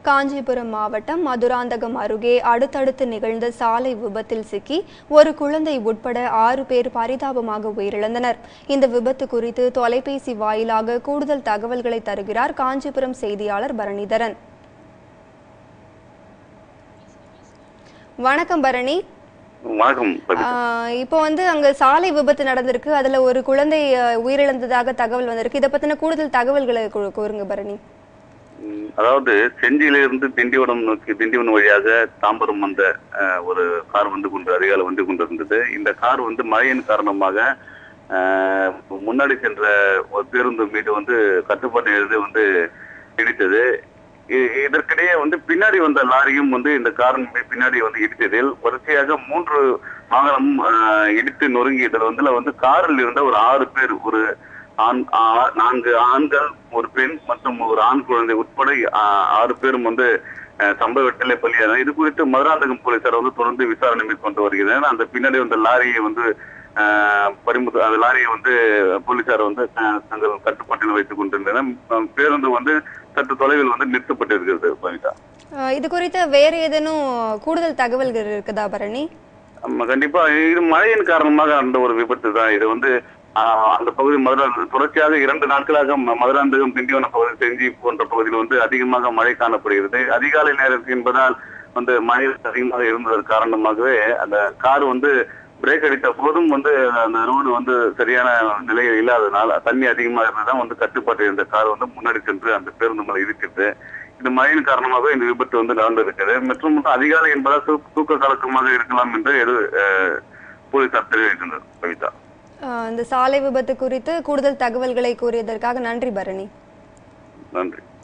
காஞ்சிபுரம் மாவட்டம் மதுராந்தகம் அருகே அடுத்தடுத்து நிகழ்ந்த சாலை விபத்தில் சிக்கி ஒரு குழந்தை உட்பட ஆறு பேர் பரிதாபமாக உயிரிழந்தனர் இந்த விபத்து குறித்து தொலைபேசி வாயிலாக கூடுதல் தகவல்களை தருகிறார் காஞ்சிபுரம் செய்தியாளர் பரணிதரன் வணக்கம் பரணி வணக்கம் பவித்ரா. ஆஹ் இப்போ வந்து அங்க சாலை விபத்து நடந்திருக்கு அதுல ஒரு குழந்தை அஹ், உயிரிழந்ததாக தகவல் வந்திருக்கு இதை பத்தின கூடுதல் தகவல்களை கூ- கூறுங்க பரணி ம், அதாவது செஞ்சியிலிருந்து திண்டிவனம் நோக்கி திண்டிவனம் வழியாக தாம்பரம் வந்த அஹ், ஒரு கார் வந்து கொண்டு அதிகாலை வந்து கொண்டிருந்தது இந்த கார் வந்து மழையின் காரணமாக அஹ், முன்னாடி சென்ற ஒரு பேருந்து மீது வந்து கட்டுப்பாட்டை எழுதி வந்து இடித்தது இ- இதற்கிடையே வந்து பின்னாடி வந்த லாரியும் வந்து இந்த காரின் மீ- பின்னாடி வந்து இடித்ததில் வரிசையாக மூன்று வாகனம் அஹ், இடித்து நொறுங்கியதில் வந்து வந்து காரில் இருந்த ஒரு ஆறு பேர் ஒரு ஆண் ஆ- நான்கு ஆண்கள் ஒரு பெண் மற்றும் ஒரு ஆண் குழந்தை உட்பட ஆ- ஆறு பேரும் வந்து அஹ், சம்பவ இடத்திலே பலியான இது குறித்து மதுராந்தகம் போலீசார் வந்து தொடர்ந்து விசாரணை மேற்கொண்டு வருகிறனர் அந்த பின்னாடி வந்த லாரியை வந்து அஹ், பறிமுதல் அந்த லாரியை வந்து போலீசார் வந்து அஹ், தங்கள் கட்டுப்பாட்டில் வைத்துக் கொண்டிருந்தனர் அஹ், பேருந்து வந்து சற்று தொலைவில் வந்து நிறுத்தப்பட்டிருக்கிறது பவிதா ஆஹ் இது குறித்து வேற ஏதேனும் கூடுதல் தகவல்கள் இருக்குதா பரணி ஆமா, கண்டிப்பா இது மழையின் காரணமாக நடந்த ஒரு விபத்து தான் இது வந்து ஆஹ், அந்த பகுதி மதுரா தொடர்ச்சியாக இரண்டு நாட்களாக ம- மதுராந்தகம் திண்டிவனம் பகுதி செஞ்சி போன்ற பகுதியில் வந்து அதிகமாக மழை காணப்படுகிறது அதிகாலை நேரம் என்பதால் வந்து மழை அதிகமாக இருந்ததன் காரணமாகவே அந்த கார் வந்து பிரேக் அடித்த போதும் வந்து அந்த ரோடு வந்து சரியான நிலையில் இல்லாததால் தண்ணி அதிகமாக இருந்ததான் வந்து கட்டுப்பாட்டு இருந்த கார் வந்து முன்னாடி சென்று அந்த பேருந்து மேல இடிக்கிறது இந்த மழையின் காரணமாக இந்த விபத்து வந்து நடந்திருக்கிறது மற்றும் வந்து அதிகாலை என்பதால் தூ- தூக்க கலக்கமாக இருக்கலாம் என்று எது அஹ், போலீசார் தெரிவிக்கின்றனர் கவிதா ஆஹ் இந்த சாலை விபத்து குறித்து கூடுதல் தகவல்களை கூறியதற்காக நன்றி பரணி நன்றி